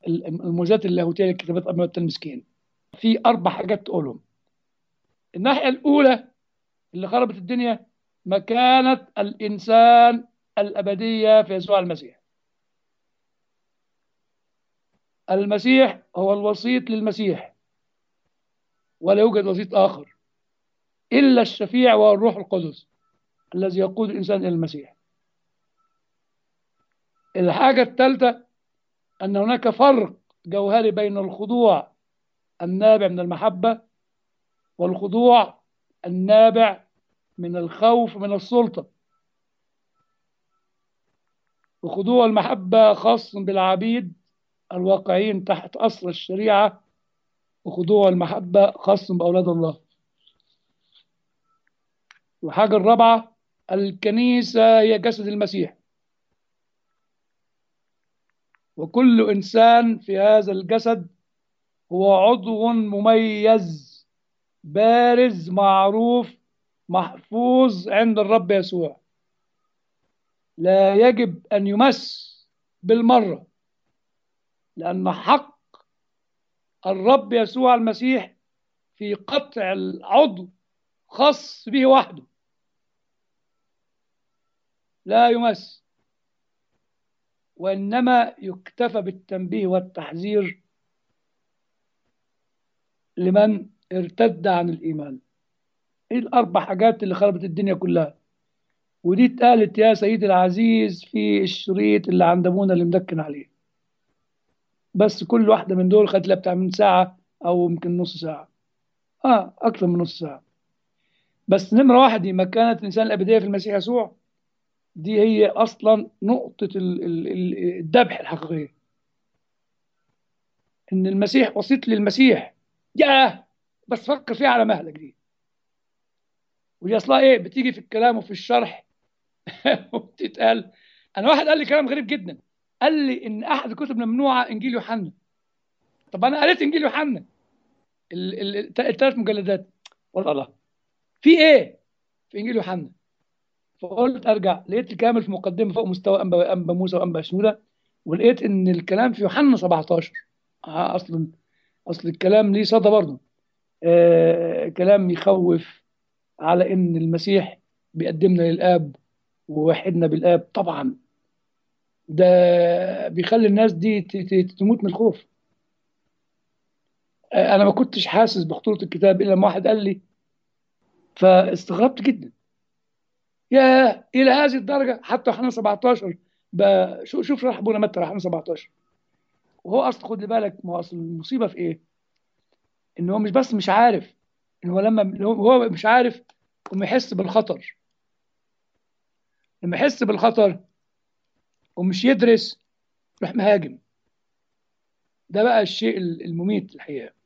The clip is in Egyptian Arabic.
الموجات اللاهوتيه اللي كتبت ابن المسكين في اربع حاجات تقولهم الناحيه الاولى اللي خربت الدنيا مكانه الانسان الابديه في يسوع المسيح المسيح هو الوسيط للمسيح ولا يوجد وسيط آخر إلا الشفيع وهو الروح القدس الذي يقود الإنسان إلى المسيح الحاجة الثالثة أن هناك فرق جوهري بين الخضوع النابع من المحبة والخضوع النابع من الخوف من السلطة وخضوع المحبة خاص بالعبيد الواقعين تحت أصل الشريعة وخضوع المحبة خاص بأولاد الله والحاجة الرابعة الكنيسة هي جسد المسيح وكل إنسان في هذا الجسد هو عضو مميز بارز معروف محفوظ عند الرب يسوع لا يجب أن يمس بالمرة لأن حق الرب يسوع المسيح في قطع العضو خاص به وحده لا يمس وإنما يكتفى بالتنبيه والتحذير لمن ارتد عن الإيمان إيه الأربع حاجات اللي خربت الدنيا كلها ودي اتقالت يا سيدي العزيز في الشريط اللي عند ابونا اللي مدكن عليه بس كل واحدة من دول خدت لها بتاع من ساعة أو يمكن نص ساعة آه أكثر من نص ساعة بس نمرة واحد دي مكانة الإنسان الأبدية في المسيح يسوع دي هي أصلا نقطة الذبح الحقيقية إن المسيح وسيط للمسيح ياه بس فكر فيها على مهلك دي ودي أصلها إيه بتيجي في الكلام وفي الشرح وبتتقال أنا واحد قال لي كلام غريب جدا قال لي ان احد الكتب ممنوعه انجيل يوحنا طب انا قريت انجيل يوحنا الثلاث مجلدات قلت الله في ايه في انجيل يوحنا فقلت ارجع لقيت الكلام في مقدمه فوق مستوى انبا انبا موسى وانبا شنوده ولقيت ان الكلام في يوحنا 17 آه اصلا اصل الكلام ليه صدى برضه آه كلام يخوف على ان المسيح بيقدمنا للاب ووحدنا بالاب طبعا ده بيخلي الناس دي تموت من الخوف انا ما كنتش حاسس بخطوره الكتاب الا لما واحد قال لي فاستغربت جدا يا الى هذه الدرجه حتى احنا 17 شوف شوف راح ابونا متى راح 17 وهو اصل خد بالك ما اصل المصيبه في ايه؟ ان هو مش بس مش عارف ان هو لما هو مش عارف لما يحس بالخطر لما يحس بالخطر ومش يدرس يروح مهاجم ده بقى الشيء المميت الحقيقه